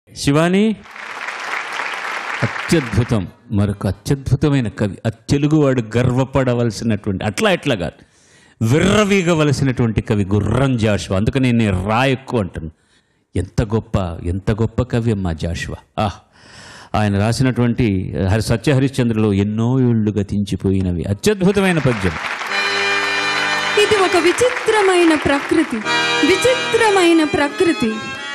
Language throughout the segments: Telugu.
శివాని అత్యద్భుతం మరొక అత్యద్భుతమైన కవి అత్తెలుగువాడు గర్వపడవలసినటువంటి అట్లా ఎట్లా కాదు విర్రవీగవలసినటువంటి కవి గుర్రం జాషువా అందుకని నేను రా ఎక్కువ అంటాను ఎంత గొప్ప ఎంత గొప్ప కవి అమ్మా జాషువా ఆహ్ ఆయన రాసినటువంటి హరి సత్య హరిశ్చంద్రలో ఎన్నో ఏళ్ళు గతించిపోయినవి అత్యద్భుతమైన పద్యం ఇది ఒక విచిత్రమైన ప్రకృతి విచిత్రమైన ప్రకృతి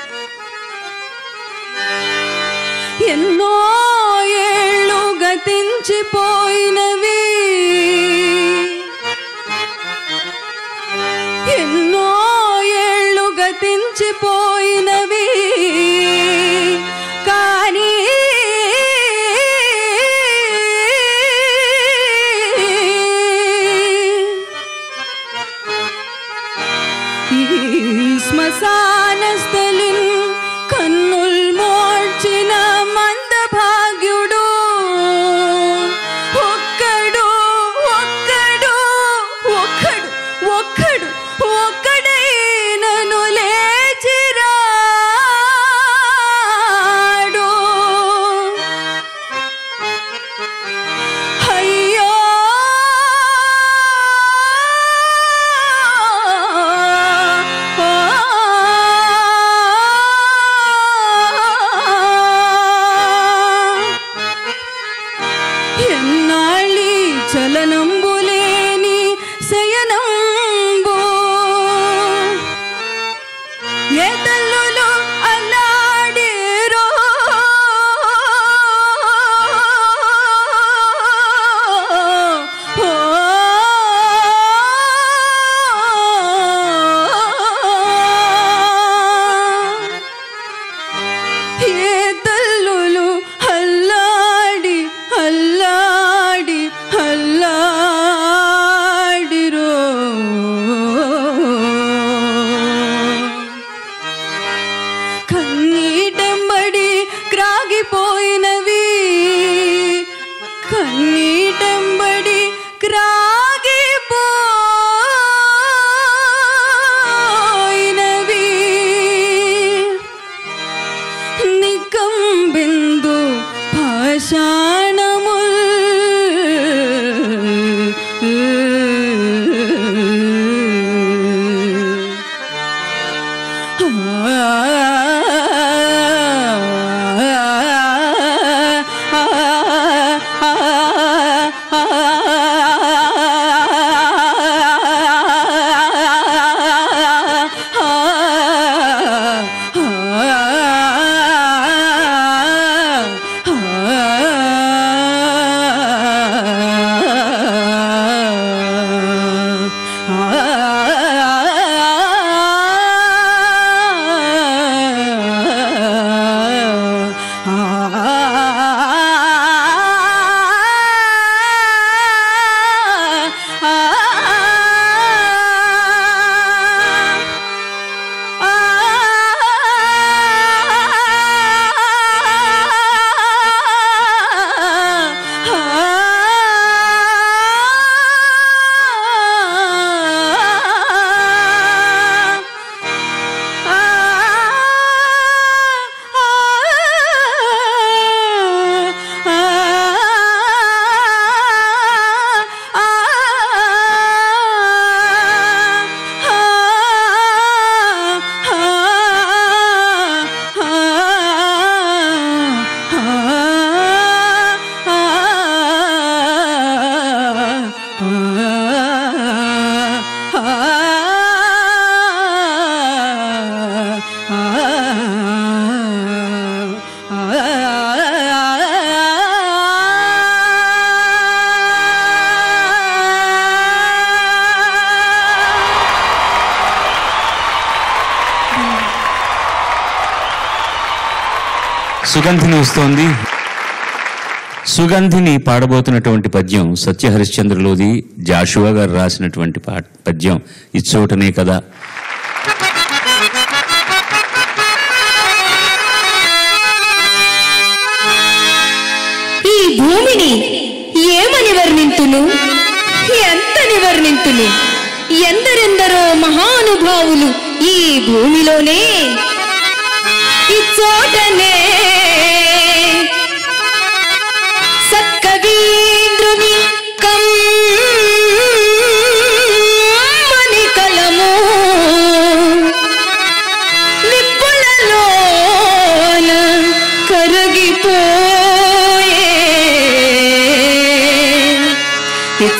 ఎన్నో ఏళ్ళు గతించిపోయినవి ఎన్నో ఏళ్ళు గతించిపోయినవి కానీ ఈ శ్మశాన స్థలిన్ కన్నుల్ మోడ్చిన మందభాగ్యుడు ఒక్కడు ఒక్కడు ఒక్కడు ఒక్కడు ఒక్కడైనను లేచిరాడు అయ్యో ఎన్నాళ్ళి చలనంబులేని శయనంబు ఏ తల్లులు అల్లాడిరో ఏ తల్లులు అల్లాడి అల్లాడి అల్లాడిరో కన్నీటంబడి క్రాగిపోయినవి కన్నీటంబడి క్రాగిపోయినవి నికంబిందు పాషాణముల్ సుగంధిని వస్తోంది సుగంధిని పాడబోతున్నటువంటి పద్యం సత్య హరిశ్చంద్రలోది జాషువా గారు రాసినటువంటి పా పద్యం ఇచ్చోటనే కదా ఈ భూమిని ఏమని వర్ణింతును ఎంత నివర్ణింతును ఎందరెందరో మహానుభావులు ఈ భూమిలోనే ఈ చోటనే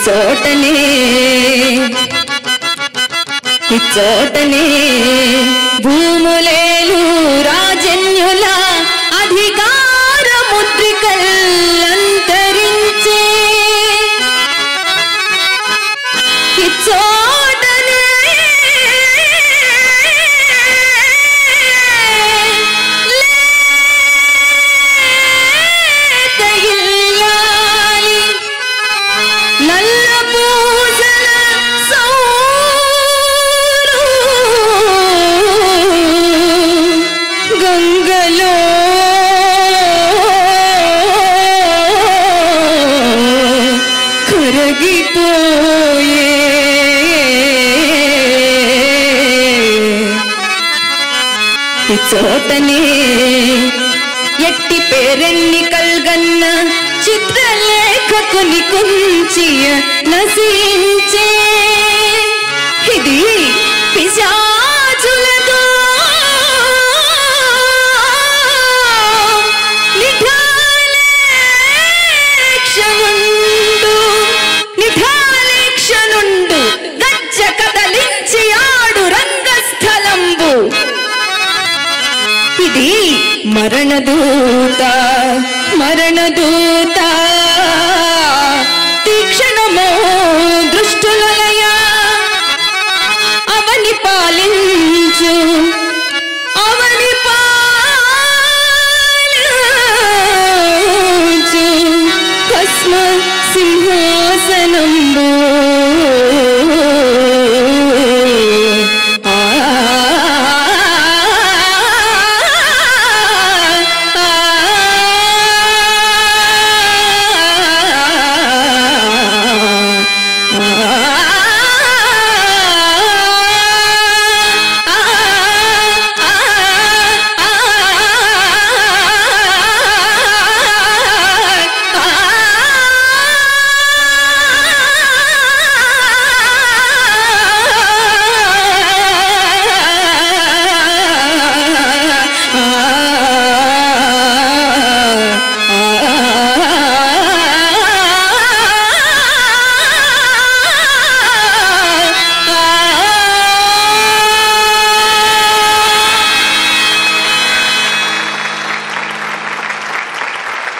ఇచ్చోటనే ఇచ్చోటనే భూములేలు రాజన్యుల అధికార ముద్రికల్లంతరించే ఇచ్చోటనే లేత ఇల్లాలి నల్ల పూసల సౌరు గంగలో కరగిపోయే ఈ చోటనే ఎట్టి పేరెన్ని కల్గన్న చిత్రలేఖకుని కుంచియ నశించే ఇది పిశాచులతో నిఠాలేక్షనుండు నిఠాలేక్షనుండు గజ్జ కదలించి ఆడు రంగస్థలంబు ఇది మరణదూత మరణదూత తీక్షణమో దృష్టులయ అవని పాలించు